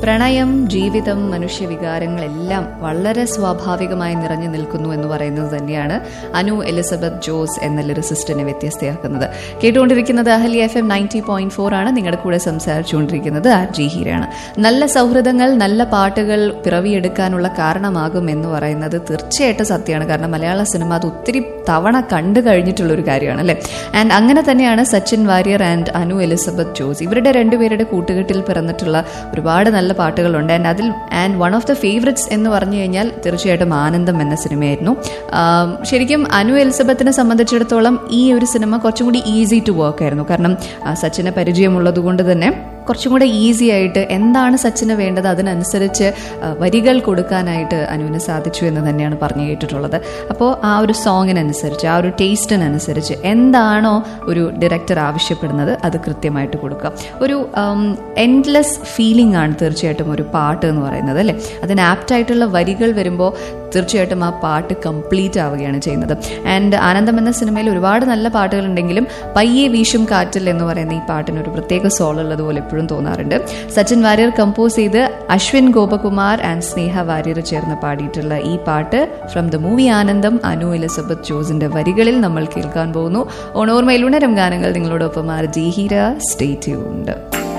പ്രണയം ജീവിതം മനുഷ്യവികാരങ്ങളെല്ലാം വളരെ സ്വാഭാവികമായി നിറഞ്ഞു നിൽക്കുന്നു എന്ന് പറയുന്നത് തന്നെയാണ് അനു എലിസബത്ത് ജോസ് എന്ന ലിറിസിസ്റ്റിനെ വ്യത്യസ്തയാക്കുന്നത് കേട്ടുകൊണ്ടിരിക്കുന്നത് അഹലി F M ninety point four ആണ് നിങ്ങളുടെ കൂടെ സംസാരിച്ചുകൊണ്ടിരിക്കുന്നത് ആർ ജി ഹീരാണ് നല്ല സൗഹൃദങ്ങൾ നല്ല പാട്ടുകൾ പിറവിയെടുക്കാനുള്ള കാരണമാകും എന്ന് പറയുന്നത് തീർച്ചയായിട്ടും സത്യമാണ് കാരണം മലയാള സിനിമ അത് ഒത്തിരി തവണ കണ്ടു കഴിഞ്ഞിട്ടുള്ള ഒരു കാര്യമാണ് അല്ലേ ആൻഡ് അങ്ങനെ തന്നെയാണ് സച്ചിൻ വാര്യർ ആൻഡ് അനു എലിസബത്ത് ജോസ് ഇവരുടെ രണ്ടുപേരുടെ കൂട്ടുകെട്ടിൽ പിറന്നിട്ടുള്ള ഒരുപാട് നല്ല പാട്ടുകളുണ്ട് ആൻഡ് അതിൽ and one of the favourites എന്ന് പറഞ്ഞു കഴിഞ്ഞാൽ തീർച്ചയായിട്ടും ആനന്ദം എന്ന സിനിമയായിരുന്നു ആം, ശരിക്കും അനു എലിസബത്തിനെ സംബന്ധിച്ചിടത്തോളം ഈ ഒരു സിനിമ കുറച്ചും കൂടി ഈസി ടു വർക്ക് ആയിരുന്നു കാരണം ആ, സച്ചിനെ പരിചയമുള്ളത് കൊണ്ട് തന്നെ കുറച്ചും കൂടെ ഈസി ആയിട്ട് എന്താണ് സച്ചിന് വേണ്ടത് അതിനനുസരിച്ച് ആ, വരികൾ കൊടുക്കാനായിട്ട് അനുവിന് സാധിച്ചു എന്ന് തന്നെയാണ് പറഞ്ഞു കേട്ടിട്ടുള്ളത് അപ്പോൾ ആ ഒരു സോങ്ങിനനുസരിച്ച് ആ ഒരു ടേസ്റ്റിനനുസരിച്ച് എന്താണോ ഒരു ഡയറക്ടർ ആവശ്യപ്പെടുന്നത് അത് കൃത്യമായിട്ട് കൊടുക്കുക ഒരു എൻഡ്ലെസ് ഫീലിംഗ് ആണ് തീർച്ചയായിട്ടും ഒരു പാട്ട് എന്ന് പറയുന്നത് അല്ലേ അതിന് ആപ്റ്റായിട്ടുള്ള വരികൾ വരുമ്പോൾ തീർച്ചയായിട്ടും ആ പാട്ട് കംപ്ലീറ്റ് ആവുകയാണ് ചെയ്യുന്നത് ആൻഡ് ആനന്ദം എന്ന സിനിമയിൽ ഒരുപാട് നല്ല പാട്ടുകളുണ്ടെങ്കിലും പയ്യെ വീശും കാറ്റിൽ എന്ന് പറയുന്ന ഈ പാട്ടിന് ഒരു പ്രത്യേക സോൾ ഉള്ളതുപോലെ എപ്പോഴും തോന്നാറുണ്ട് സച്ചിൻ വാര്യർ കമ്പോസ് ചെയ്ത് അശ്വിൻ ഗോപകുമാർ ആൻഡ് സ്നേഹ വാര്യർ ചേർന്ന് പാടിയിട്ടുള്ള ഈ പാട്ട് ഫ്രം ദ മൂവി ആനന്ദം അനു എലിസബത്ത് ജോസിന്റെ വരികളിൽ നമ്മൾ കേൾക്കാൻ പോകുന്നു ഓണോർമയിലുണരും ഗാനങ്ങൾ നിങ്ങളോടൊപ്പം R G Heera stay tuned